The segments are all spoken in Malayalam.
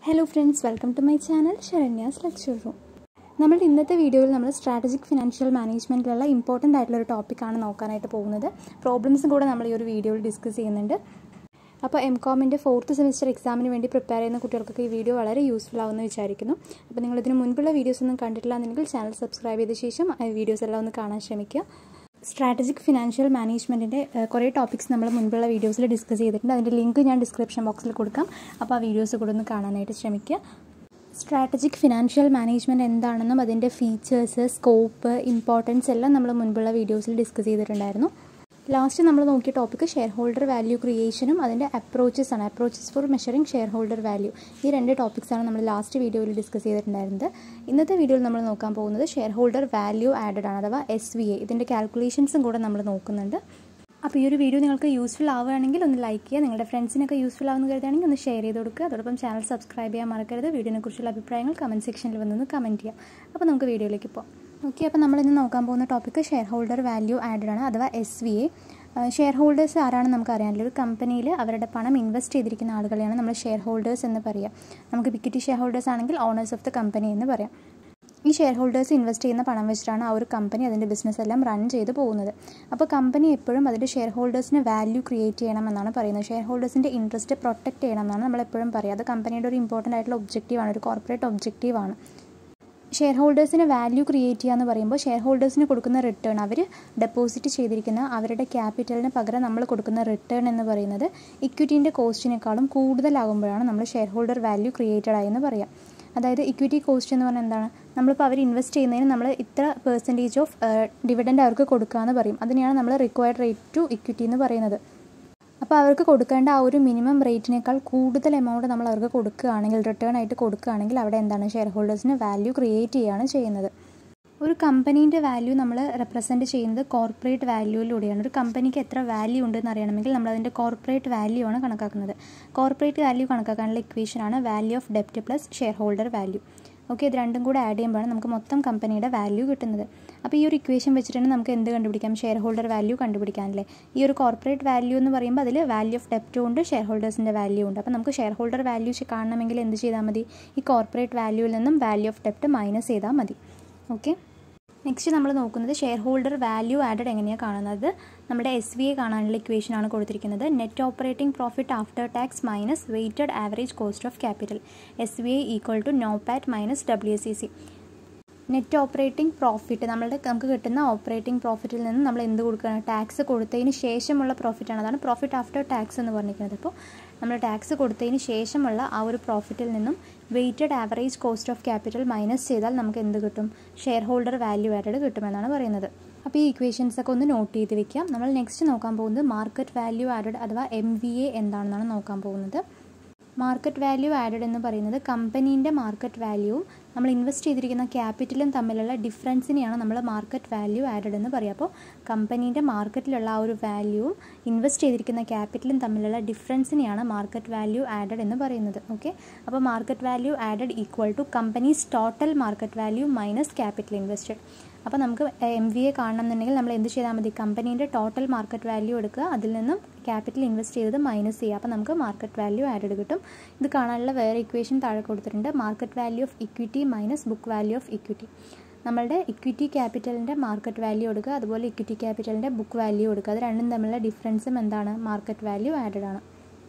hello friends welcome to my channel Saranya's lecture room നമ്മുടെ ഇന്നത്തെ വീഡിയോയിൽ നമ്മൾ സ്ട്രാറ്റജിക് ഫിനാൻഷ്യൽ മാനേജ്മെൻറ്റിലുള്ള ഇമ്പോർട്ടൻ്റ് ആയിട്ടുള്ള ഒരു ടോപ്പിക്കാണ് നോക്കാനായിട്ട് പോകുന്നത് പ്രോബ്ലംസും കൂടെ നമ്മൾ ഈ ഒരു വീഡിയോയിൽ ഡിസ്കസ് ചെയ്യുന്നുണ്ട് അപ്പോൾ എം കോമിൻ്റെ ഫോർത്ത് സെമിസ്റ്റർ എക്സാമിന് വേണ്ടി പ്രിപ്പയർ ചെയ്യുന്ന കുട്ടികൾക്കൊക്കെ ഈ വീഡിയോ വളരെ യൂസ്ഫുൾ ആവുമെന്ന് വിചാരിക്കുന്നു അപ്പോൾ നിങ്ങൾ ഇതിന് മുൻപുള്ള വീഡിയോസ് ഒന്നും കണ്ടിട്ടില്ല എന്നുണ്ടെങ്കിൽ ചാനൽ സബ്സ്ക്രൈബ് ചെയ്ത ശേഷം ആ വീഡിയോസ് എല്ലാം ഒന്ന് കാണാൻ ശ്രമിക്കുക സ്ട്രാറ്റജിക് ഫിനാൻഷ്യൽ മാനേജ്മെൻറ്റിൻ്റെ കുറേ ടോപ്പിക്സ് നമ്മൾ മുൻപുള്ള വീഡിയോസിൽ ഡിസ്കസ് ചെയ്തിട്ടുണ്ട് അതിൻ്റെ ലിങ്ക് ഞാൻ ഡിസ്ക്രിപ്ഷൻ ബോക്സിൽ കൊടുക്കാം അപ്പോൾ ആ വീഡിയോസ് കൂടെ ഒന്ന് കാണാനായിട്ട് ശ്രമിക്കുക സ്ട്രാറ്റജിക് ഫിനാൻഷ്യൽ മാനേജ്മെൻറ്റ് എന്താണെന്നും അതിൻ്റെ ഫീച്ചേഴ്സ് സ്കോപ്പ് ഇമ്പോർട്ടൻസ് എല്ലാം നമ്മൾ മുൻപുള്ള വീഡിയോസിൽ ഡിസ്കസ് ചെയ്തിട്ടുണ്ടായിരുന്നു ലാസ്റ്റ് നമ്മൾ നോക്കിയ ടോപ്പിക്ക് ഷെയർ ഹോൾഡർ വാല്യൂ ക്രിയേഷനും അതിൻ്റെ അപ്രോച്ചസ് ആണ് approaches for measuring shareholder value ഈ രണ്ട് ടോപ്പിക്സാണ് നമ്മൾ ലാസ്റ്റ് വീഡിയോയിൽ ഡിസ്കസ് ചെയ്തിട്ടുണ്ടായിരുന്നത് ഇന്നത്തെ വീഡിയോയിൽ നമ്മൾ നോക്കാൻ പോകുന്നത് ഷെയർ ഹോൾഡർ വാല്യൂ ആഡഡ് ആണ് അഥവാ എസ് വി എ ഇതിൻ്റെ കാൽക്കുലേഷൻസും കൂടെ നമ്മൾ നോക്കുന്നുണ്ട് അപ്പോൾ ഈ ഒരു വീഡിയോ നിങ്ങൾക്ക് യൂസ്ഫുൾ ആവുകയാണെങ്കിൽ ഒന്ന് ലൈക്ക് ചെയ്യുക നിങ്ങളുടെ ഫ്രണ്ട്സിനൊക്കെ യൂസ്ഫുൾ ആവുന്ന കരുതുകയാണെങ്കിൽ ഒന്ന് ഷെയർ ചെയ്ത് കൊടുക്കുക അതോടൊപ്പം ചാനൽ സബ്സ്ക്രൈബ് ചെയ്യാൻ മറക്കരുത് വീഡിയോനെ കുറിച്ചുള്ള അഭിപ്രായങ്ങൾ കമൻറ്റ് സെക്ഷനിൽ വന്നൊന്ന് കമൻറ്റ് ചെയ്യാം അപ്പോൾ നമുക്ക് വീഡിയോയിലേക്ക് പോകാം ഓക്കെ അപ്പോൾ നമ്മൾ ഇന്ന് നോക്കാൻ പോകുന്ന topic shareholder value added ആണ് അഥവാ S V A shareholders ആരാണെന്ന് നമുക്ക് അറിയാമല്ലോ ഒരു കമ്പനിയിൽ അവരുടെ പണം ഇൻവെസ്റ്റ് ചെയ്തിരിക്കുന്ന ആളുകളെയാണ് നമ്മൾ ഷെയർ ഹോൾഡേഴ്സ് എന്ന് പറയുക നമുക്ക് ഇക്വിറ്റി ഷെയർ ഹോൾഡേഴ്സ് ആണെങ്കിൽ ഓണേഴ്സ് ഓഫ് ദ കമ്പനി എന്ന് പറയാം ഈ ഷെയർ ഹോൾഡേഴ്സ് ഇൻവെസ്റ്റ് ചെയ്യുന്ന പണം വെച്ചിട്ടാണ് ആ ഒരു കമ്പനി അതിൻ്റെ ബിസിനസ് എല്ലാം റൺ ചെയ്ത് പോകുന്നത് അപ്പോൾ കമ്പനി എപ്പോഴും അതിൻ്റെ ഷെയർ ഹോൾഡേഴ്സിന് വാല്യൂ ക്രിയേറ്റ് ചെയ്യണം എന്നാണ് പറയുന്നത് ഷെയർ ഹോൾഡേഴ്സിൻ്റെ ഇൻട്രസ്റ്റ് പ്രൊട്ടക്റ്റ് ചെയ്യണം എന്നാണ് നമ്മൾ എപ്പോഴും പറയുക അത് കമ്പനിയുടെ ഒരു ഇമ്പോർട്ടൻ്റ് ആയിട്ടുള്ള ഒബ്ജക്റ്റീവാണ് ഒരു കോർപ്പറേറ്റ് ഒബ്ജക്റ്റീവാണ് ഷെയർ ഹോൾഡേഴ്സിന് വാല്യൂ ക്രിയേറ്റ് ചെയ്യുക എന്ന് പറയുമ്പോൾ ഷെയർ ഹോൾഡേഴ്സിന് കൊടുക്കുന്ന റിട്ടേൺ അവർ ഡെപ്പോസിറ്റ് ചെയ്തിരിക്കുന്ന അവരുടെ ക്യാപിറ്റലിന് പകരം നമ്മൾ കൊടുക്കുന്ന റിട്ടേൺ എന്ന് പറയുന്നത് ഇക്വിറ്റീൻ്റെ കോസ്റ്റിനേക്കാളും കൂടുതലാകുമ്പോഴാണ് നമ്മൾ ഷെയർ ഹോൾഡർ വാല്യൂ ക്രിയേറ്റഡ് ആയെന്ന് പറയാം അതായത് ഇക്വിറ്റി കോസ്റ്റ് എന്ന് പറഞ്ഞാൽ എന്താണ് നമ്മളിപ്പോൾ അവർ ഇൻവെസ്റ്റ് ചെയ്യുന്നതിന് നമ്മൾ ഇത്ര പെർസെൻറ്റേജ് ഓഫ് ഡിവിഡൻഡ് അവർക്ക് കൊടുക്കുക എന്ന് പറയും അതിനെയാണ് നമ്മൾ റിക്വയർഡ് റേറ്റ് ടു ഇക്വിറ്റി എന്ന് പറയുന്നത് അപ്പോൾ അവർക്ക് കൊടുക്കേണ്ട ആ ഒരു മിനിമം റേറ്റിനേക്കാൾ കൂടുതൽ എമൗണ്ട് നമ്മൾ അവർക്ക് കൊടുക്കുകയാണെങ്കിൽ റിട്ടേൺ ആയിട്ട് കൊടുക്കുകയാണെങ്കിൽ അവിടെ എന്താണ് ഷെയർ ഹോൾഡേഴ്സിന് വാല്യൂ ക്രിയേറ്റ് ചെയ്യുകയാണ് ചെയ്യുന്നത് ഒരു കമ്പനീൻ്റെ വാല്യൂ നമ്മൾ റെപ്രസെൻറ്റ് ചെയ്യുന്നത് കോർപ്പറേറ്റ് വാല്യൂയിലൂടെയാണ് ഒരു കമ്പനിക്ക് എത്ര വാല്യൂ ഉണ്ടെന്ന് അറിയണമെങ്കിൽ നമ്മൾ അതിൻ്റെ കോർപ്പറേറ്റ് വാല്യൂ ആണ് കണക്കാക്കുന്നത് കോർപ്പറേറ്റ് വാല്യൂ കണക്കാക്കാനുള്ള ഇക്വേഷനാണ് വാല്യൂ ഓഫ് ഡെപ്റ്റ് plus shareholder value okay ഇത് രണ്ടും കൂടെ ആഡ് ചെയ്യുമ്പോഴാണ് നമുക്ക് മൊത്തം കമ്പനിയുടെ വാല്യൂ കിട്ടുന്നത് അപ്പോൾ ഈ ഒരു ഇക്വേഷൻ വെച്ചിട്ട് തന്നെ നമുക്ക് എന്ത് കണ്ടുപിടിക്കാം ഷെയർ ഹോൾഡർ വാല്യൂ കണ്ടുപിടിക്കാനല്ലേ ഈ ഒരു കോർപ്പറേറ്റ് വാല്യൂ എന്ന് പറയുമ്പോൾ അതിൽ വാല്യൂ ഓഫ് ഡെപ്റ്റും ഉണ്ട് ഷെയർ ഹോൾഡേഴ്സിൻ്റെ വാല്യൂ ഉണ്ട് അപ്പോൾ നമുക്ക് ഷെയർ ഹോൾഡർ വാല്യൂ കാണണമെങ്കിൽ എന്ത് ചെയ്താൽ മതി ഈ കോർപ്പറേറ്റ് വാല്യൂവിൽ നിന്നും വാല്യൂ ഓഫ് ഡെപ്റ്റ് മൈനസ് ചെയ്താൽ മതി ഓക്കെ നെക്സ്റ്റ് നമ്മൾ നോക്കുന്നത് ഷെയർ ഹോൾഡർ വാല്യൂ ആഡഡ് എങ്ങനെയാണ് കാണുന്നത് നമ്മുടെ എസ് വി എ കാണാനുള്ള ഇക്വേഷൻ ആണ് കൊടുത്തിരിക്കുന്നത് net operating profit after tax minus weighted average cost of capital S V A equal to NOPAT minus W C C net operating profit നമ്മളുടെ നമുക്ക് കിട്ടുന്ന ഓപ്പറേറ്റിംഗ് പ്രോഫിറ്റിൽ നിന്ന് നമ്മൾ എന്ത് കൊടുക്കുകയാണ് ടാക്സ് കൊടുത്തതിന് ശേഷമുള്ള പ്രോഫിറ്റാണ് അതാണ് പ്രോഫിറ്റ് ആഫ്റ്റർ ടാക്സ് എന്ന് പറഞ്ഞിരിക്കുന്നത് അപ്പോൾ നമ്മൾ ടാക്സ് കൊടുത്തതിന് ശേഷമുള്ള ആ ഒരു പ്രോഫിറ്റിൽ നിന്നും weighted average cost of capital minus ചെയ്താൽ നമുക്ക് എന്ത് കിട്ടും ഷെയർ ഹോൾഡർ വാല്യൂ ആഡഡ് കിട്ടുമെന്നാണ് പറയുന്നത് അപ്പോൾ ഈ ഇക്വേഷൻസ് ഒക്കെ ഒന്ന് നോട്ട് ചെയ്ത് വെക്കാം നമ്മൾ നെക്സ്റ്റ് നോക്കാൻ പോകുന്നത് മാർക്കറ്റ് വാല്യൂ ആഡഡ് അഥവാ എം വി എ എന്താണെന്നാണ് നോക്കാൻ പോകുന്നത് മാർക്കറ്റ് വാല്യൂ ആഡഡ് എന്ന് പറയുന്നത് കമ്പനീൻ്റെ മാർക്കറ്റ് വാല്യൂവും നമ്മൾ ഇൻവെസ്റ്റ് ചെയ്തിരിക്കുന്ന ക്യാപിറ്റലും തമ്മിലുള്ള ഡിഫറൻസിനെയാണ് നമ്മൾ മാർക്കറ്റ് വാല്യൂ ആഡഡ് എന്ന് പറയുക അപ്പോൾ കമ്പനീൻ്റെ മാർക്കറ്റിലുള്ള ആ ഒരു വാല്യൂവും ഇൻവെസ്റ്റ് ചെയ്തിരിക്കുന്ന ക്യാപിറ്റലും തമ്മിലുള്ള ഡിഫറൻസിനെയാണ് മാർക്കറ്റ് വാല്യൂ ആഡഡ് എന്ന് പറയുന്നത് ഓക്കെ അപ്പോൾ market value added equal to companies total market value minus capital invested അപ്പോൾ നമുക്ക് എം വി എ കാണണമെന്നുണ്ടെങ്കിൽ നമ്മൾ എന്ത് ചെയ്താൽ മതി കമ്പനീൻ്റെ ടോട്ടൽ മാർക്കറ്റ് വാല്യൂ എടുക്കുക അതിൽ നിന്നും ക്യാപിറ്റൽ ഇൻവെസ്റ്റ് ചെയ്തത് മൈനസ് ചെയ്യുക അപ്പോൾ നമുക്ക് മാർക്കറ്റ് വാല്യൂ ആഡഡ് കിട്ടും ഇത് കാണാനുള്ള വേറെ ഇക്വേഷൻ താഴെ കൊടുത്തിട്ടുണ്ട് market value of equity minus book value of equity നമ്മളുടെ ഇക്വിറ്റി ക്യാപിറ്റലിൻ്റെ മാർക്കറ്റ് വാല്യൂ എടുക്കുക അതുപോലെ ഇക്വിറ്റി ക്യാപിറ്റലിൻ്റെ ബുക്ക് വാല്യൂ എടുക്കുക അത് രണ്ടും തമ്മിലുള്ള ഡിഫറൻസും എന്താണ് മാർക്കറ്റ് വാല്യൂ ആഡഡ് ആണ്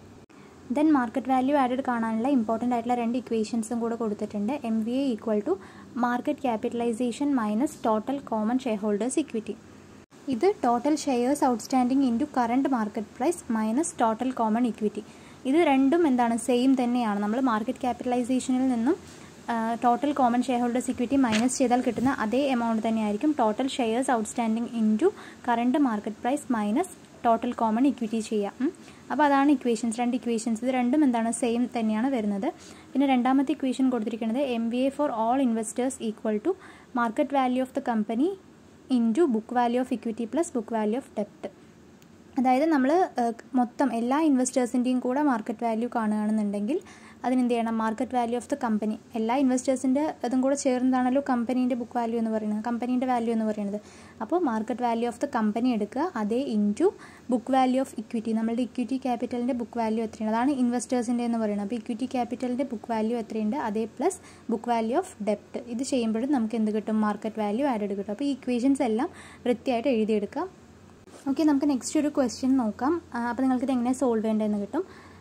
ദെൻ മാർക്കറ്റ് വാല്യൂ ആഡഡ് കാണാനുള്ള ഇമ്പോർട്ടൻ്റ് ആയിട്ടുള്ള രണ്ട് ഇക്വേഷൻസും കൂടെ കൊടുത്തിട്ടുണ്ട് M V A equal to market capitalization minus total common share holders equity ഇത് total shares outstanding into current market price minus total common equity ഇത് രണ്ടും എന്താണ് സെയിം തന്നെയാണ് നമ്മൾ മാർക്കറ്റ് ക്യാപിറ്റലൈസേഷനിൽ നിന്നും total common share holders equity minus ചെയ്താൽ കിട്ടുന്ന അതേ എമൗണ്ട് തന്നെയായിരിക്കും total shares outstanding into current market price minus total common equity ചെയ്യാം അപ്പോൾ അതാണ് ഇക്വേഷൻസ് രണ്ട് ഇക്വേഷൻസ് ഇത് രണ്ടും എന്താണ് സെയിം തന്നെയാണ് വരുന്നത് പിന്നെ രണ്ടാമത്തെ ഇക്വേഷൻ കൊടുത്തിരിക്കുന്നത് M V A for all investors equal to market value of the company into book value of equity plus book value of ഡെപ്റ്റ് അതായത് നമ്മൾ മൊത്തം എല്ലാ ഇൻവെസ്റ്റേഴ്സിൻ്റെയും കൂടെ മാർക്കറ്റ് വാല്യൂ കാണുകയാണെന്നുണ്ടെങ്കിൽ അതിനെന്ത് ചെയ്യണം market value of the company എല്ലാ ഇൻവെസ്റ്റേഴ്സിൻ്റെ ഇതും കൂടെ ചേർന്നതാണല്ലോ കമ്പനീൻ്റെ ബുക്ക് വാല്യൂ എന്ന് പറയുന്നത് കമ്പനീൻ്റെ വാല്യൂ എന്ന് പറയുന്നത് അപ്പോൾ market value of the company എടുക്കുക അതേ into book value of equity നമ്മളുടെ ഇക്വിറ്റി ക്യാപിറ്റലിൻ്റെ ബുക്ക് വാല്യൂ എത്രയാണ് അതാണ് ഇൻവെസ്റ്റേഴ്സിൻ്റെ എന്ന് പറയുന്നത് അപ്പോൾ ഇക്വിറ്റി ക്യാപിറ്റലിൻ്റെ ബുക്ക് വാല്യൂ എത്രയുണ്ട് അതേ പ്ലസ് ബുക്ക് വാല്യൂ ഓഫ് ഡെപ്റ്റ് ഇത് ചെയ്യുമ്പോഴും നമുക്ക് എന്ത് കിട്ടും മാർക്കറ്റ് വാല്യൂ ആഡഡ് കിട്ടും അപ്പോൾ ഈ ഇക്വേഷൻസ് എല്ലാം വൃത്തിയായിട്ട് എഴുതിയെടുക്കാം ഓക്കെ നമുക്ക് നെക്സ്റ്റ് ഒരു ക്വസ്റ്റ്യൻ നോക്കാം അപ്പോൾ നിങ്ങൾക്ക് ഇത് എങ്ങനെ സോൾവ് ചെയ്യേണ്ടതെന്ന് കിട്ടും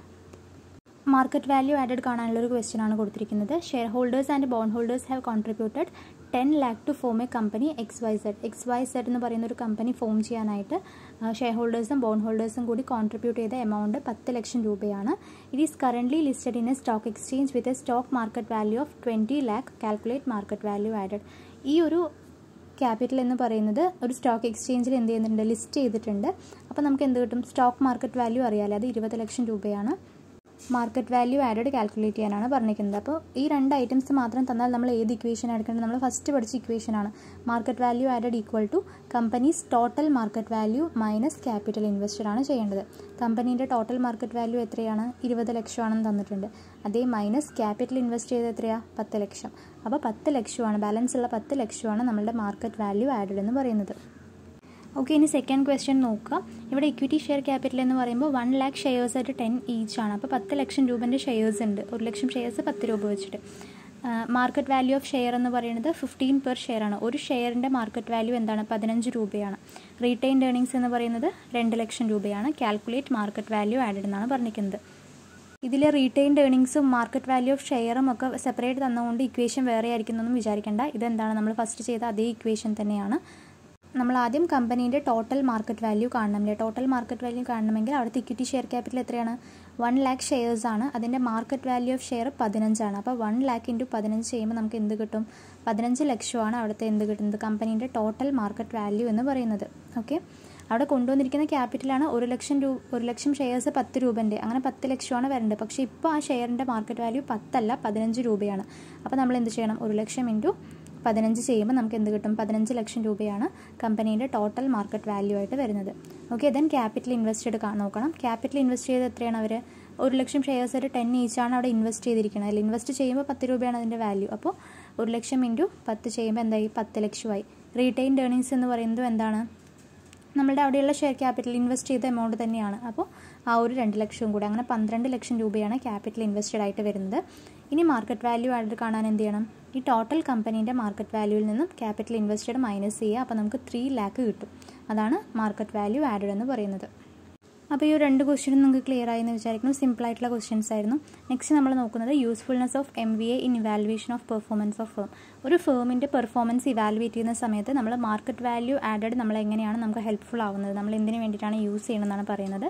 മാർക്കറ്റ് വാല്യൂ ആഡഡ് കാണാനുള്ള ഒരു ക്വസ്റ്റ്യൻ ആണ് കൊടുത്തിരിക്കുന്നത് share holders and bond holders have contributed ten lakh to form a company X Y Z X Y Z എന്ന് പറയുന്ന ഒരു കമ്പനി ഫോം ചെയ്യാനായിട്ട് ഷെയർ ഹോൾഡേഴ്സും ബോണ്ട് ഹോൾഡേഴ്സും കൂടി കോൺട്രിബ്യൂട്ട് ചെയ്ത എമൗണ്ട് പത്ത് ലക്ഷം രൂപയാണ് it is currently listed in a stock exchange with a stock market value of twenty lakh calculate market value added ഈ ഒരു ക്യാപിറ്റൽ എന്ന് പറയുന്നത് ഒരു സ്റ്റോക്ക് എക്സ്ചേഞ്ചിൽ എന്ത് ചെയ്യുന്നുണ്ട് ലിസ്റ്റ് ചെയ്തിട്ടുണ്ട് അപ്പോൾ നമുക്ക് എന്ത് കിട്ടും സ്റ്റോക്ക് മാർക്കറ്റ് വാല്യൂ അറിയാലോ അത് ഇരുപത് ലക്ഷം രൂപയാണ് മാർക്കറ്റ് വാല്യൂ ആഡഡ് കാൽക്കുലേറ്റ് ചെയ്യാനാണ് പറഞ്ഞിരിക്കുന്നത് അപ്പോൾ ഈ രണ്ട് ഐറ്റംസ് മാത്രം തന്നാൽ നമ്മൾ ഏത് ഇക്വേഷൻ എടുക്കേണ്ടത് നമ്മൾ ഫസ്റ്റ് പഠിച്ച ഇക്വേഷനാണ് market value added equal to companies total market value minus capital invested ആണ് ചെയ്യേണ്ടത് കമ്പനീൻ്റെ ടോട്ടൽ മാർക്കറ്റ് വാല്യൂ എത്രയാണ് ഇരുപത് ലക്ഷമാണെന്ന് തന്നിട്ടുണ്ട് അതേ മൈനസ് ക്യാപിറ്റൽ ഇൻവെസ്റ്റ് ചെയ്ത് എത്രയാണ് പത്ത് ലക്ഷം അപ്പോൾ പത്ത് ലക്ഷമാണ് ബാലൻസ് ഉള്ള പത്ത് ലക്ഷമാണ് നമ്മളുടെ മാർക്കറ്റ് വാല്യൂ ആഡഡ് എന്ന് പറയുന്നത് ഓക്കെ ഇനി സെക്കൻഡ് ക്വസ്റ്റ്യൻ നോക്കുക ഇവിടെ ഇക്വിറ്റി ഷെയർ ക്യാപിറ്റൽ എന്ന് പറയുമ്പോൾ വൺ ലാക്ക് ഷെയർസ് ആയിട്ട് ടെൻ ഈച്ച് ആണ് അപ്പോൾ പത്ത് ലക്ഷം രൂപൻ്റെ ഷെയർസ് ഉണ്ട് ഒരു ലക്ഷം ഷെയർസ് പത്ത് രൂപ വെച്ചിട്ട് മാർക്കറ്റ് വാല്യൂ ഓഫ് ഷെയർ എന്ന് പറയുന്നത് ഫിഫ്റ്റീൻ പെർ ഷെയർ ആണ് ഒരു ഷെയറിൻ്റെ മാർക്കറ്റ് വാല്യൂ എന്താണ് പതിനഞ്ച് രൂപയാണ് റീറ്റെയിൻഡ് ഏർണിങ്സ് എന്ന് പറയുന്നത് രണ്ട് ലക്ഷം രൂപയാണ് കാൽക്കുലേറ്റ് മാർക്കറ്റ് വാല്യൂ ആഡഡ് എന്നാണ് പറഞ്ഞിരിക്കുന്നത് ഇതിലെ റീറ്റെയിൻഡ് ഏർണിങ്സും മാർക്കറ്റ് വാല്യൂ ഓഫ് ഷെയറും ഒക്കെ സെപ്പറേറ്റ് തന്നുകൊണ്ട് ഇക്വേഷൻ വേറെ ആയിരിക്കുന്നൊന്നും വിചാരിക്കേണ്ട ഇതെന്താണ് നമ്മൾ ഫസ്റ്റ് ചെയ്ത അതേ ഇക്വേഷൻ തന്നെയാണ് നമ്മൾ ആദ്യം കമ്പനീൻ്റെ ടോട്ടൽ മാർക്കറ്റ് വാല്യൂ കാണണമല്ലേ ടോട്ടൽ മാർക്കറ്റ് വാല്യൂ കാണണമെങ്കിൽ അവിടുത്തെ ഇക്വിറ്റി ഷെയർ ക്യാപിറ്റൽ എത്രയാണ് വൺ ലാക്ക് ഷെയർസ് ആണ് അതിൻ്റെ മാർക്കറ്റ് വാല്യൂ ഓഫ് ഷെയർ പതിനഞ്ചാണ് അപ്പോൾ വൺ ലാക്ക് ഇൻറ്റു പതിനഞ്ച് ചെയ്യുമ്പോൾ നമുക്ക് എന്ത് കിട്ടും പതിനഞ്ച് ലക്ഷമാണ് അവിടുത്തെ എന്ത് കിട്ടുന്നത് കമ്പനീൻ്റെ ടോട്ടൽ മാർക്കറ്റ് വാല്യൂ എന്ന് പറയുന്നത് ഓക്കെ അവിടെ കൊണ്ടുവന്നിരിക്കുന്ന ക്യാപിറ്റലാണ് ഒരു ലക്ഷം രൂപ ഒരു ലക്ഷം ഷെയർസ് പത്ത് രൂപൻ്റെ അങ്ങനെ പത്ത് ലക്ഷമാണ് വരേണ്ടത് പക്ഷേ ഇപ്പോൾ ആ ഷെയറിൻ്റെ മാർക്കറ്റ് വാല്യൂ പത്തല്ല പതിനഞ്ച് രൂപയാണ് അപ്പോൾ നമ്മൾ എന്ത് ചെയ്യണം ഒരു ലക്ഷം ഇൻറ്റു പതിനഞ്ച് ചെയ്യുമ്പോൾ നമുക്ക് എന്ത് കിട്ടും പതിനഞ്ച് ലക്ഷം രൂപയാണ് കമ്പനീൻ്റെ ടോട്ടൽ മാർക്കറ്റ് വാല്യൂ ആയിട്ട് വരുന്നത് ഓക്കെ ദെൻ ക്യാപിറ്റൽ ഇൻവെസ്റ്റഡ് നോക്കണം ക്യാപിറ്റൽ ഇൻവെസ്റ്റ് ചെയ്ത് എത്രയാണ് അവർ ഒരു ലക്ഷം ഷെയർസ് ഒരു ടെൻ ഈച്ചാണ് അവിടെ ഇൻവെസ്റ്റ് ചെയ്തിരിക്കുന്നത് അതിൽ ഇൻവെസ്റ്റ് ചെയ്യുമ്പോൾ പത്ത് രൂപയാണ് അതിൻ്റെ വാല്യൂ അപ്പോൾ ഒരു ലക്ഷം ഇൻറ്റു പത്ത് ചെയ്യുമ്പോൾ എന്തായി പത്ത് ലക്ഷമായി റീറ്റെയിൻഡ് ഏർണിങ്സ് എന്ന് പറയുന്നത് എന്താണ് നമ്മളുടെ അവിടെയുള്ള ഷെയർ ക്യാപിറ്റൽ ഇൻവെസ്റ്റ് ചെയ്ത എമൗണ്ട് തന്നെയാണ് അപ്പോൾ ആ ഒരു രണ്ട് ലക്ഷവും കൂടി അങ്ങനെ പന്ത്രണ്ട് ലക്ഷം രൂപയാണ് ക്യാപിറ്റൽ ഇൻവെസ്റ്റഡ് ആയിട്ട് വരുന്നത് ഇനി മാർക്കറ്റ് വാല്യൂ ആയിട്ട് കാണാൻ എന്ത് ചെയ്യണം ഈ ടോട്ടൽ കമ്പനീൻ്റെ മാർക്കറ്റ് വാല്യൂവിൽ നിന്നും ക്യാപിറ്റൽ ഇൻവെസ്റ്റഡ് മൈനസ് ചെയ്യുക അപ്പോൾ നമുക്ക് ത്രീ ലാക്ക് കിട്ടും അതാണ് മാർക്കറ്റ് വാല്യൂ ആഡഡ് എന്ന് പറയുന്നത് അപ്പോൾ ഈ ഒരു രണ്ട് ക്വസ്റ്റ്യനും നിങ്ങൾക്ക് ക്ലിയർ ആയി എന്ന് വിചാരിക്കുന്നു സിമ്പിൾ ആയിട്ടുള്ള ക്വസ്റ്റ്യൻസ് ആയിരുന്നു നെക്സ്റ്റ് നമ്മൾ നോക്കുന്നത് usefulness of M V A in evaluation of performance of firm ഒരു ഫേമിൻ്റെ പെർഫോമൻസ് ഇവാലുവേറ്റ് ചെയ്യുന്ന സമയത്ത് നമ്മൾ മാർക്കറ്റ് വാല്യൂ ആഡഡ് നമ്മൾ എങ്ങനെയാണ് നമുക്ക് ഹെൽപ്ഫുൾ ആവുന്നത് നമ്മൾ എന്തിനു വേണ്ടിയിട്ടാണ് യൂസ് ചെയ്യണമെന്നാണ് പറയുന്നത്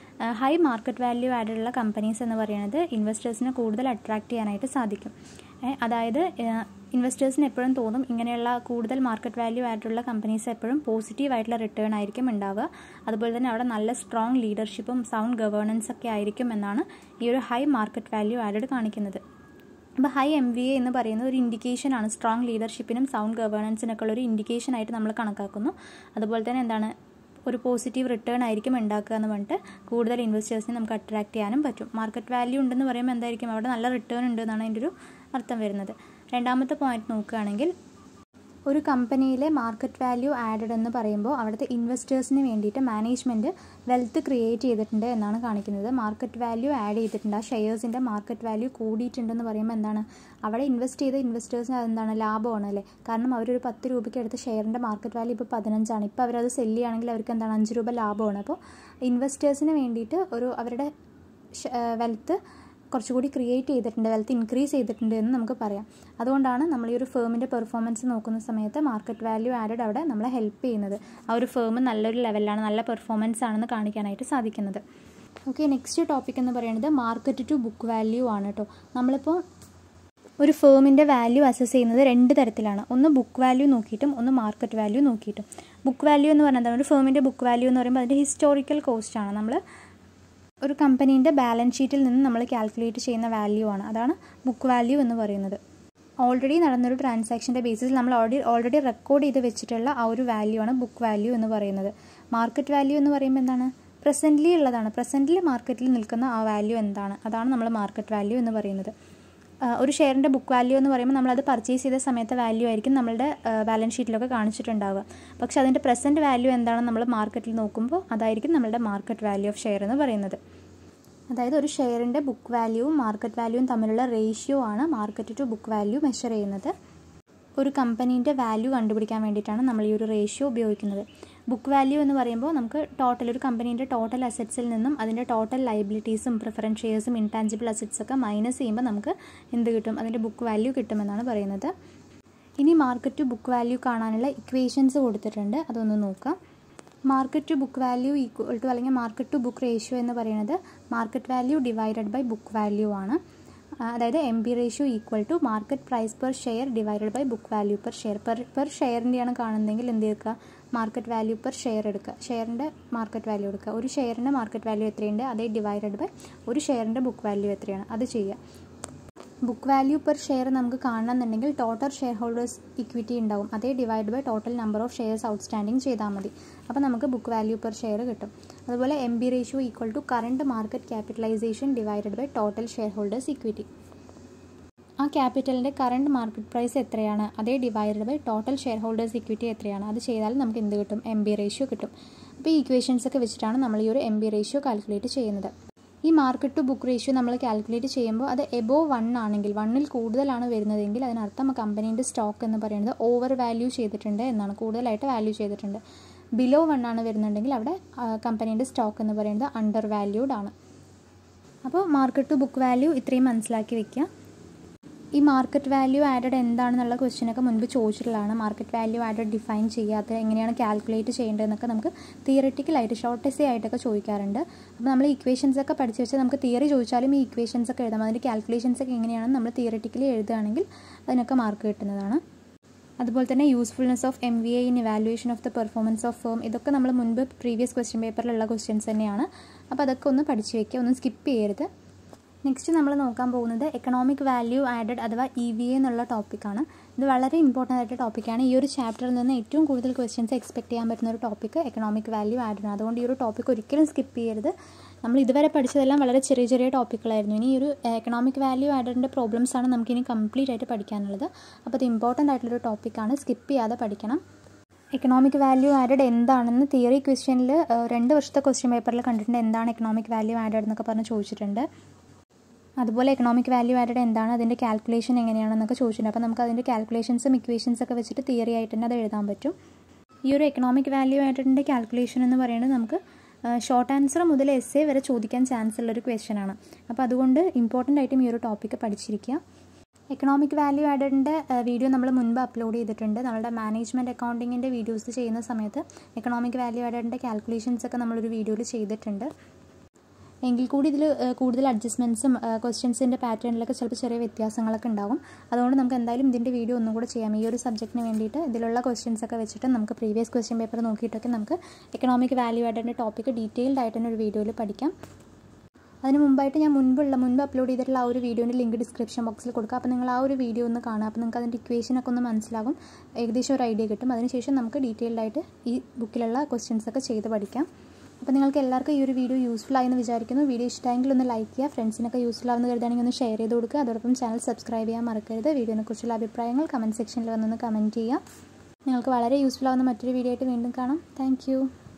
ഹൈ മാർക്കറ്റ് വാല്യൂ ആഡുള്ള കമ്പനീസ് എന്ന് പറയുന്നത് ഇൻവെസ്റ്റേഴ്സിനെ കൂടുതൽ അട്രാക്റ്റ് ചെയ്യാനായിട്ട് സാധിക്കും അതായത് ഇൻവെസ്റ്റേഴ്സിന് എപ്പോഴും തോന്നും ഇങ്ങനെയുള്ള കൂടുതൽ മാർക്കറ്റ് വാല്യൂ ആയിട്ടുള്ള കമ്പനീസ് എപ്പോഴും പോസിറ്റീവ് ആയിട്ടുള്ള റിട്ടേൺ ആയിരിക്കും ഉണ്ടാവുക അതുപോലെ തന്നെ അവിടെ നല്ല സ്ട്രോങ് ലീഡർഷിപ്പും സൗണ്ട് ഗവേണൻസ് ഒക്കെ ആയിരിക്കും എന്നാണ് ഈ ഒരു ഹൈ മാർക്കറ്റ് വാല്യൂ ആഡഡ് കാണിക്കുന്നത് അപ്പോൾ ഹൈ എം വി എ എന്ന് പറയുന്നത് ഒരു ഇൻഡിക്കേഷൻ ആണ് സ്ട്രോങ് ലീഡർഷിപ്പിനും സൗണ്ട് ഗവേണൻസിനൊക്കെ ഉള്ള ഒരു ഇൻഡിക്കേഷൻ ആയിട്ട് നമ്മൾ കണക്കാക്കുന്നു അതുപോലെ തന്നെ എന്താണ് ഒരു പോസിറ്റീവ് റിട്ടേൺ ആയിരിക്കും ഉണ്ടാക്കുക എന്ന് പറഞ്ഞിട്ട് കൂടുതൽ ഇൻവെസ്റ്റേഴ്സിനെ നമുക്ക് അട്രാക്ട് ചെയ്യാനും പറ്റും മാർക്കറ്റ് വാല്യൂ ഉണ്ടെന്ന് പറയുമ്പോൾ എന്തായിരിക്കും അവിടെ നല്ല റിട്ടേൺ ഉണ്ട് എന്നാണ് അതിൻ്റെ ഒരു അർത്ഥം വരുന്നത് രണ്ടാമത്തെ പോയിന്റ് നോക്കുകയാണെങ്കിൽ ഒരു കമ്പനിയിലെ മാർക്കറ്റ് വാല്യൂ ആഡഡ് എന്ന് പറയുമ്പോൾ അവിടുത്തെ ഇൻവെസ്റ്റേഴ്സിന് വേണ്ടിയിട്ട് മാനേജ്മെൻറ്റ് വെൽത്ത് ക്രിയേറ്റ് ചെയ്തിട്ടുണ്ട് എന്നാണ് കാണിക്കുന്നത് മാർക്കറ്റ് വാല്യൂ ആഡ് ചെയ്തിട്ടുണ്ട് ആ ഷെയർസിൻ്റെ മാർക്കറ്റ് വാല്യൂ കൂടിയിട്ടുണ്ടെന്ന് പറയുമ്പോൾ എന്താണ് അവിടെ ഇൻവെസ്റ്റ് ചെയ്ത ഇൻവെസ്റ്റേഴ്സിന് അതെന്താണ് ലാഭമാണ് അല്ലേ കാരണം അവരൊരു പത്ത് രൂപയ്ക്ക് എടുത്ത ഷെയറിൻ്റെ മാർക്കറ്റ് വാല്യൂ ഇപ്പോൾ പതിനഞ്ചാണ് ഇപ്പോൾ അവരത് സെല്ല് ചെയ്യുകയാണെങ്കിൽ അവർക്ക് എന്താണ് അഞ്ച് രൂപ ലാഭമാണ് അപ്പോൾ ഇൻവെസ്റ്റേഴ്സിന് വേണ്ടിയിട്ട് ഒരു അവരുടെ വെൽത്ത് കുറച്ചുകൂടി ക്രിയേറ്റ് ചെയ്തിട്ടുണ്ട് വെൽത്ത് ഇൻക്രീസ് ചെയ്തിട്ടുണ്ട് എന്ന് നമുക്ക് പറയാം അതുകൊണ്ടാണ് നമ്മൾ ഈ ഒരു ഫേമിൻ്റെ പെർഫോമൻസ് നോക്കുന്ന സമയത്ത് മാർക്കറ്റ് വാല്യൂ ആഡഡ് അവിടെ നമ്മളെ ഹെൽപ്പ് ചെയ്യുന്നത് ആ ഒരു ഫേം നല്ലൊരു ലെവലിലാണ് നല്ല പെർഫോമൻസ് ആണെന്ന് കാണിക്കാനായിട്ട് സാധിക്കുന്നത് ഓക്കെ നെക്സ്റ്റ് ടോപ്പിക് എന്ന് പറയുന്നത് മാർക്കറ്റ് ടു ബുക്ക് വാല്യൂ ആണ് കേട്ടോ നമ്മളിപ്പോൾ ഒരു ഫേമിൻ്റെ വാല്യൂ അസസ് ചെയ്യുന്നത് രണ്ട് തരത്തിലാണ് ഒന്ന് ബുക്ക് വാല്യൂ നോക്കിയിട്ടും ഒന്ന് മാർക്കറ്റ് വാല്യൂ നോക്കിയിട്ടും ബുക്ക് വാല്യൂ എന്ന് പറയുന്നത് ഒരു ഫേമിൻ്റെ ബുക്ക് വാല്യൂ എന്ന് പറയുമ്പോൾ അതിൻ്റെ ഹിസ്റ്റോറിക്കൽ കോസ്റ്റ് ആണ് നമ്മൾ ഒരു കമ്പനീൻ്റെ ബാലൻസ് ഷീറ്റിൽ നിന്ന് നമ്മൾ കാൽക്കുലേറ്റ് ചെയ്യുന്ന വാല്യൂ ആണ് അതാണ് ബുക്ക് വാല്യൂ എന്ന് പറയുന്നത് ഓൾറെഡി നടന്നൊരു ട്രാൻസാക്ഷൻ്റെ ബേസിസിൽ നമ്മൾ ഓൾറെഡി ഓൾറെഡി റെക്കോർഡ് ചെയ്ത് വെച്ചിട്ടുള്ള ആ ഒരു വാല്യൂ ആണ് ബുക്ക് വാല്യൂ എന്ന് പറയുന്നത് മാർക്കറ്റ് വാല്യൂ എന്ന് പറയുമ്പോൾ എന്താണ് പ്രസൻ്റ്ലി ഉള്ളതാണ് പ്രസൻ്റ്ലി മാർക്കറ്റിൽ നിൽക്കുന്ന ആ വാല്യൂ എന്താണ് അതാണ് നമ്മൾ മാർക്കറ്റ് വാല്യൂ എന്ന് പറയുന്നത് ഒരു ഷെയറിൻ്റെ ബുക്ക് വാല്യൂ എന്ന് പറയുമ്പോൾ നമ്മളത് പർച്ചേസ് ചെയ്ത സമയത്തെ വാല്യൂ ആയിരിക്കും നമ്മളുടെ ബാലൻസ് ഷീറ്റിലൊക്കെ കാണിച്ചിട്ടുണ്ടാവുക പക്ഷേ അതിൻ്റെ പ്രസൻറ്റ് വാല്യൂ എന്താണെന്ന് നമ്മൾ മാർക്കറ്റിൽ നോക്കുമ്പോൾ അതായിരിക്കും നമ്മളുടെ മാർക്കറ്റ് വാല്യൂ ഓഫ് ഷെയർ എന്ന് പറയുന്നത് അതായത് ഒരു ഷെയറിൻ്റെ ബുക്ക് വാല്യൂവും മാർക്കറ്റ് വാല്യൂവും തമ്മിലുള്ള റേഷ്യോ ആണ് market to book value measure ചെയ്യുന്നത് ഒരു കമ്പനീൻ്റെ വാല്യൂ കണ്ടുപിടിക്കാൻ വേണ്ടിയിട്ടാണ് നമ്മൾ ഈ ഒരു റേഷ്യോ ഉപയോഗിക്കുന്നത് ബുക്ക് വാല്യൂ എന്ന് പറയുമ്പോൾ നമുക്ക് ടോട്ടൽ ഒരു കമ്പനീൻ്റെ ടോട്ടൽ അസറ്റ്സിൽ നിന്നും അതിൻ്റെ ടോട്ടൽ ലൈബിലിറ്റീസും പ്രിഫറൻസ് ഷെയർസും ഇൻടാഞ്ചിബിൾ അസറ്റ്സ് ഒക്കെ മൈനസ് ചെയ്യുമ്പോൾ നമുക്ക് എന്ത് കിട്ടും അതിൻ്റെ ബുക്ക് വാല്യൂ കിട്ടുമെന്നാണ് പറയുന്നത് ഇനി മാർക്കറ്റ് ടു ബുക്ക് വാല്യൂ കാണാനുള്ള ഇക്വേഷൻസ് കൊടുത്തിട്ടുണ്ട് അതൊന്ന് നോക്കാം market to book value equal to അല്ലെങ്കിൽ മാർക്കറ്റ് ടു ബുക്ക് റേഷ്യോ എന്ന് പറയുന്നത് market value divided by book value ആണ് അതായത് M B ratio equal to market price per share divided by book value per share per per ഷെയറിൻ്റെയാണ് കാണുന്നതെങ്കിൽ എന്ത് ചെയ്യുക മാർക്കറ്റ് വാല്യൂ പെർ ഷെയർ എടുക്കുക ഷെയറിൻ്റെ മാർക്കറ്റ് വാല്യൂ എടുക്കുക ഒരു ഷെയറിൻ്റെ മാർക്കറ്റ് വാല്യൂ എത്രയുണ്ട് അതേ ഡിവൈഡഡ് ബൈ ഒരു ഷെയറിൻ്റെ ബുക്ക് വാല്യൂ എത്രയാണ് അത് ചെയ്യുക ബുക്ക് വാല്യൂ പെർ ഷെയർ നമുക്ക് കാണണമെന്നുണ്ടെങ്കിൽ ടോട്ടൽ ഷെയർ ഹോൾഡേഴ്സ് ഇക്വിറ്റി ഉണ്ടാവും അതേ divide by total number of shares outstanding ചെയ്താൽ മതി അപ്പോൾ നമുക്ക് ബുക്ക് വാല്യൂ പെർ ഷെയർ കിട്ടും അതുപോലെ M B ratio equal to current market capitalization divided by total share holders equity ആ ക്യാപിറ്റലിൻ്റെ കറണ്ട് മാർക്കറ്റ് പ്രൈസ് എത്രയാണ് അതേ divided by total share holders equity എത്രയാണ് അത് ചെയ്താൽ നമുക്ക് എന്ത് കിട്ടും എം ബി റേഷ്യോ കിട്ടും അപ്പോൾ ഈ ഇക്വേഷൻസ് ഒക്കെ വെച്ചിട്ടാണ് നമ്മൾ ഈ ഒരു എം ബി റേഷ്യോ കാൽക്കുലേറ്റ് ചെയ്യുന്നത് ഈ മാർക്കറ്റ് ടു ബുക്ക് റേഷ്യോ നമ്മൾ കാൽക്കുലേറ്റ് ചെയ്യുമ്പോൾ അത് എബോവ് വൺ ആണെങ്കിൽ വണ്ണിൽ കൂടുതലാണ് വരുന്നതെങ്കിൽ അതിനർത്ഥം കമ്പനീൻ്റെ സ്റ്റോക്ക് എന്ന് പറയുന്നത് ഓവർ വാല്യൂ ചെയ്തിട്ടുണ്ട് എന്നാണ് കൂടുതലായിട്ട് വാല്യൂ ചെയ്തിട്ടുണ്ട് ബിലോ വൺ ആണ് വരുന്നുണ്ടെങ്കിൽ അവിടെ കമ്പനീൻ്റെ സ്റ്റോക്ക് എന്ന് പറയുന്നത് അണ്ടർ വാല്യൂഡ് ആണ് അപ്പോൾ മാർക്കറ്റ് ടു ബുക്ക് വാല്യൂ ഇത്രയും മനസ്സിലാക്കി വെക്കുക ഈ മാർക്കറ്റ് വാല്യൂ ആഡഡ് എന്താണെന്നുള്ള ക്വസ്റ്റ്യനൊക്കെ മുൻപ് ചോദിച്ചിട്ടുള്ളതാണ് മാർക്കറ്റ് വാല്യൂ ആഡഡ് ഡിഫൈൻ ചെയ്യാത്ത എങ്ങനെയാണ് കാൽക്കുലേറ്റ് ചെയ്യേണ്ടതെന്നൊക്കെ നമുക്ക് തിയററ്റിക്കലായിട്ട് ഷോർട്ട് എസ്സേ ആയിട്ടൊക്കെ ചോദിക്കാറുണ്ട് അപ്പോൾ നമ്മൾ ഇക്വേഷൻസ് ഒക്കെ പഠിച്ച് വെച്ചാൽ നമുക്ക് തിയറി ചോദിച്ചാലും ഈ ഇക്വേഷൻസ് ഒക്കെ എഴുതാം അതിൻ്റെ കാൽക്കുലേഷൻസ് ഒക്കെ എങ്ങനെയാണെന്ന് നമ്മൾ തിയററ്റിക്കലി എഴുതുകയാണെങ്കിൽ അതിനൊക്കെ മാർക്ക് കിട്ടുന്നതാണ് അതുപോലെ തന്നെ usefulness of M V A in evaluation of the performance of firm ഇതൊക്കെ നമ്മൾ മുൻപ് പ്രീവിയസ് ക്വസ്റ്റ്യൻ പേപ്പറിലുള്ള ക്വസ്റ്റ്യൻസ് തന്നെയാണ് അപ്പോൾ അതൊക്കെ ഒന്ന് പഠിച്ച് വയ്ക്കുക ഒന്നും സ്കിപ്പ് ചെയ്യരുത് നെക്സ്റ്റ് നമ്മൾ നോക്കാൻ പോകുന്നത് എക്കണോമിക് വാല്യൂ ആഡഡ് അഥവാ ഇ വി എ എന്നുള്ള ടോപ്പിക്കാണ് ഇത് വളരെ ഇമ്പോർട്ടൻ്റ് ആയിട്ട് ടോപ്പിക്കാണ് ഈ ഒരു ചാപ്റ്ററിൽ നിന്ന് ഏറ്റവും കൂടുതൽ ക്വസ്റ്റ്യൻസ് എക്സ്പെക്ട് ചെയ്യാൻ പറ്റുന്ന ഒരു ടോപ്പിക്ക് എക്കണോമിക് വാല്യൂ ആഡഡ് ആണ് അതുകൊണ്ട് ഈ ഒരു ടോപ്പിക്ക് ഒരിക്കലും സ്കിപ്പ് ചെയ്യരുത് നമ്മൾ ഇതുവരെ പഠിച്ചതെല്ലാം വളരെ ചെറിയ ചെറിയ ടോപ്പിക്കുകളായിരുന്നു ഇനി ഈ ഒരു എക്കണോമിക് വാല്യൂ ആഡഡിൻ്റെ പ്രോബ്ലംസ് ആണ് നമുക്കിനി കംപ്ലീറ്റ് ആയിട്ട് പഠിക്കാനുള്ളത് അപ്പോൾ ഇത് ഇമ്പോർട്ടൻ്റ് ആയിട്ടുള്ളൊരു ടോപ്പിക്കാണ് സ്കിപ്പ് ചെയ്യാതെ പഠിക്കണം എക്കണോമിക് വാല്യൂ ആഡഡ് എന്താണെന്ന് തിയറി ക്വസ്റ്റ്യനിൽ രണ്ട് വർഷത്തെ ക്വസ്റ്റ്യൻ പേപ്പറിൽ കണ്ടിട്ടുണ്ട് എന്താണ് എക്കണോമിക് വാല്യൂ ആഡഡ് എന്നൊക്കെ പറഞ്ഞ് ചോദിച്ചിട്ടുണ്ട് അതുപോലെ എക്കണോമിക് വാല്യൂ ആഡഡ് എന്താണ് അതിൻ്റെ കാൽക്കുലേഷൻ എങ്ങനെയാണെന്നൊക്കെ ചോദിച്ചിട്ടുണ്ട് അപ്പോൾ നമുക്ക് അതിൻ്റെ കാൽക്കുലേഷൻസും ഇക്വേഷൻസ് ഒക്കെ വെച്ചിട്ട് തിയറി ആയിട്ട് തന്നെ അത് എഴുതാൻ പറ്റും ഈ ഒരു എക്കണോമിക് വാല്യൂ ആഡഡിൻ്റെ കാൽക്കുലേഷൻ എന്ന് പറയുന്നത് നമുക്ക് ഷോർട്ട് ആൻസർ മുതൽ എസ് എ വരെ ചോദിക്കാൻ ചാൻസ് ഉള്ളൊരു ക്വസ്റ്റ്യൻ ആണ് അപ്പോൾ അതുകൊണ്ട് ഇമ്പോർട്ടൻ്റ് ആയിട്ടും ഈ ഒരു ടോപ്പിക്ക് പഠിച്ചിരിക്കുക എക്കണോമിക് വാല്യൂ ആഡഡിൻ്റെ വീഡിയോ നമ്മൾ മുൻപ് അപ്ലോഡ് ചെയ്തിട്ടുണ്ട് നമ്മുടെ മാനേജ്മെൻറ്റ് അക്കൗണ്ടിങ്ങിൻ്റെ വീഡിയോസ് ചെയ്യുന്ന സമയത്ത് എക്കണോമിക് വാല്യൂ ആഡഡിൻ്റെ കാൽക്കുലേഷൻസ് ഒക്കെ നമ്മളൊരു വീഡിയോയിൽ ചെയ്തിട്ടുണ്ട് എങ്കിൽ കൂടി ഇതിൽ കൂടുതൽ അഡ്ജസ്റ്റ്മെൻറ്റ്സും ക്വസ്റ്റ്യൻസിൻ്റെ പാറ്റേണിലൊക്കെ ചിലപ്പോൾ ചെറിയ വ്യത്യാസങ്ങളൊക്കെ ഉണ്ടാവും അതുകൊണ്ട് നമുക്ക് എന്തായാലും ഇതിൻ്റെ വീഡിയോ ഒന്നും കൂടെ ചെയ്യാം ഈ ഒരു സബ്ജക്റ്റിന് വേണ്ടിയിട്ട് ഇതിലുള്ള ക്വസ്റ്റ്യൻസ് ഒക്കെ വെച്ചിട്ട് നമുക്ക് പ്രീവിയസ് ക്വസ്റ്റ്യൻ പേപ്പർ നോക്കിയിട്ടൊക്കെ നമുക്ക് എക്കണോമിക് വാല്യൂ ആഡഡിൻ്റെ ടോപ്പിക്ക് ഡീറ്റെയിൽഡ് ആയിട്ട് തന്നെ ഒരു വീഡിയോയിൽ പഠിക്കാം അതിന് മുമ്പായിട്ട് ഞാൻ മുൻപുള്ള മുൻപ് അപ്ലോഡ് ചെയ്തിട്ടുള്ള ആ ഒരു വീഡിയോൻ്റെ ലിങ്ക് ഡിസ്ക്രിപ്ഷൻ ബോക്സിൽ കൊടുക്കുക അപ്പോൾ നിങ്ങൾ ആ ഒരു വീഡിയോ ഒന്ന് കാണുക അപ്പോൾ നിങ്ങൾക്ക് അതിൻ്റെ ഇക്വേഷനൊക്കെ ഒന്ന് മനസ്സിലാകും ഏകദേശം ഒരു ഐഡിയ കിട്ടും അതിനുശേഷം നമുക്ക് ഡീറ്റെയിൽഡ് ആയിട്ട് ഈ ബുക്കിലുള്ള ക്വസ്റ്റ്യൻസ് ഒക്കെ ചെയ്ത് പഠിക്കാം അപ്പോൾ നിങ്ങൾക്ക് എല്ലാവർക്കും ഈ ഒരു വീഡിയോ യൂസ്ഫുൾ ആയെന്ന് വിചാരിക്കുന്നു വീഡിയോ ഇഷ്ടമെങ്കിൽ ഒന്ന് ലൈക്ക് ചെയ്യുക ഫ്രണ്ട്സിനൊക്കെ യൂസ്ഫുൾ ആവുന്ന കരുതാണെങ്കിൽ ഒന്ന് ഷെയർ ചെയ്ത് കൊടുക്കുക അതോടൊപ്പം ചാനൽ സബ്സ്ക്രൈബ് ചെയ്യാൻ മറക്കരുത് വീഡിയോനെക്കുറിച്ചുള്ള അഭിപ്രായങ്ങൾ കമൻറ്റ് സെക്ഷനിൽ വന്നൊന്ന് കമൻറ്റ് ചെയ്യുക നിങ്ങൾക്ക് വളരെ യൂസ്ഫുൾ ആവുന്ന മറ്റൊരു വീഡിയോ ആയിട്ട് വീണ്ടും കാണാം താങ്ക്